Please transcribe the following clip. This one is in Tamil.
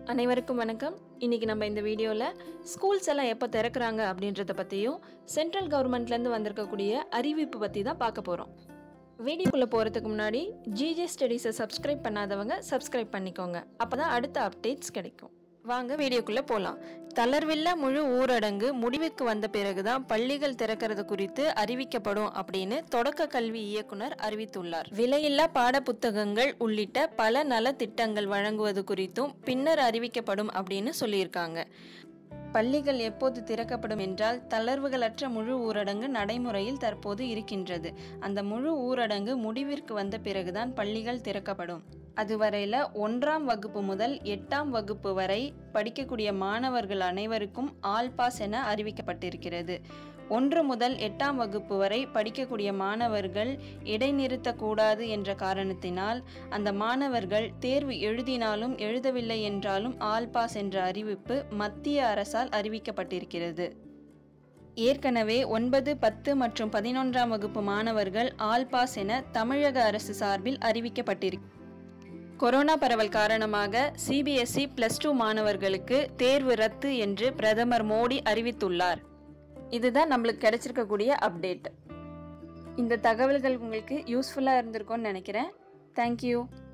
அனைவருக்கும் வணக்கம் இன்னைக்கு நம்ம இந்த வீடியோவில் ஸ்கூல்ஸ் எல்லாம் எப்போ திறக்கிறாங்க அப்படின்றத பற்றியும் சென்ட்ரல் கவர்மெண்ட்லேருந்து வந்திருக்கக்கூடிய அறிவிப்பு பற்றி தான் பார்க்க போகிறோம் வீடியோக்குள்ளே போகிறதுக்கு முன்னாடி ஜிஜே ஸ்டடீஸை சப்ஸ்கிரைப் பண்ணாதவங்க சப்ஸ்கிரைப் பண்ணிக்கோங்க அப்போ தான் அடுத்த அப்டேட்ஸ் கிடைக்கும் வாங்க வீடியோக்குள்ளே போகலாம் தளர்வில்லா முழு ஊரடங்கு முடிவுக்கு வந்த பிறகுதான் பள்ளிகள் திறக்கிறது குறித்து அறிவிக்கப்படும் அப்படின்னு தொடக்க கல்வி இயக்குனர் அறிவித்துள்ளார் விலையில்லா பாட புத்தகங்கள் உள்ளிட்ட பல நல திட்டங்கள் வழங்குவது குறித்தும் பின்னர் அறிவிக்கப்படும் அப்படின்னு சொல்லியிருக்காங்க பள்ளிகள் எப்போது திறக்கப்படும் என்றால் தளர்வுகளற்ற முழு ஊரடங்கு நடைமுறையில் தற்போது இருக்கின்றது அந்த முழு ஊரடங்கு முடிவிற்கு வந்த பிறகுதான் பள்ளிகள் திறக்கப்படும் அதுவரையில் ஒன்றாம் வகுப்பு முதல் எட்டாம் வகுப்பு வரை படிக்கக்கூடிய மாணவர்கள் அனைவருக்கும் ஆல் பாஸ் என அறிவிக்கப்பட்டிருக்கிறது ஒன்று முதல் எட்டாம் வகுப்பு வரை படிக்கக்கூடிய மாணவர்கள் இடைநிறுத்தக்கூடாது என்ற காரணத்தினால் அந்த மாணவர்கள் தேர்வு எழுதினாலும் எழுதவில்லை என்றாலும் ஆல் பாஸ் என்ற அறிவிப்பு மத்திய அரசால் அறிவிக்கப்பட்டிருக்கிறது ஏற்கனவே ஒன்பது பத்து மற்றும் பதினொன்றாம் வகுப்பு மாணவர்கள் ஆல் பாஸ் என தமிழக அரசு சார்பில் அறிவிக்கப்பட்டிருக்கு கொரோனா பரவல் காரணமாக சிபிஎஸ்இ பிளஸ் டூ மாணவர்களுக்கு தேர்வு ரத்து என்று பிரதமர் மோடி அறிவித்துள்ளார் இதுதான் நம்மளுக்கு கிடைச்சிருக்கக்கூடிய அப்டேட் இந்த தகவல்கள் உங்களுக்கு யூஸ்ஃபுல்லாக இருந்திருக்கும்னு நினைக்கிறேன் தேங்க்யூ